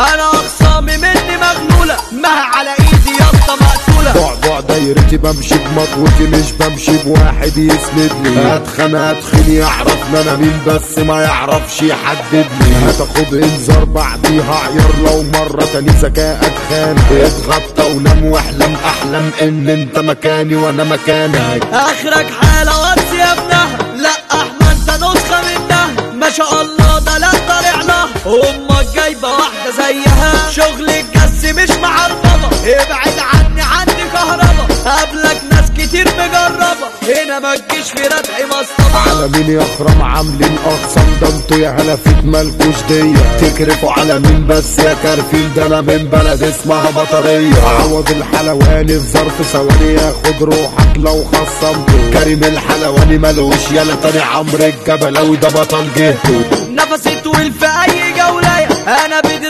انا اخصامي مني مغلولة ما على ايدي يا اسطى مقتولة بعبع دايرتي بمشي بمطوتي مش بمشي بواحد يسندني اتخن اتخن يعرفنا انا مين بس ما يعرفش يحددني هتاخد انذار بعديها عيار لو مرة تاني ذكائك خان اتغطى ونام واحلم احلم ان انت مكاني وانا مكانك اخرك حالة واتس يا ابنها لا احمد انت نسخة منها ما شاء الله ده لا طالع لها امك جايبة واحدة زيها شغل الجس مش معربضة ابعد عني عندي كهربا قبلك ناس كتير مجربة هنا ما تجيش في ردعي مصطبة على مين يا اخرام عاملين اقسام ده انتوا يا هلا فيك مالكوش دية تكرفوا على مين بس يا كارفين ده انا من بلد اسمها بطرية عوض الحلواني في ظرف ثواني ياخد روحك لو خصمته كريم الحلواني ملوش يالا تاني عمرو الجبلاوي ده بطل جهته نفسي طويل في اي جولة انا بدري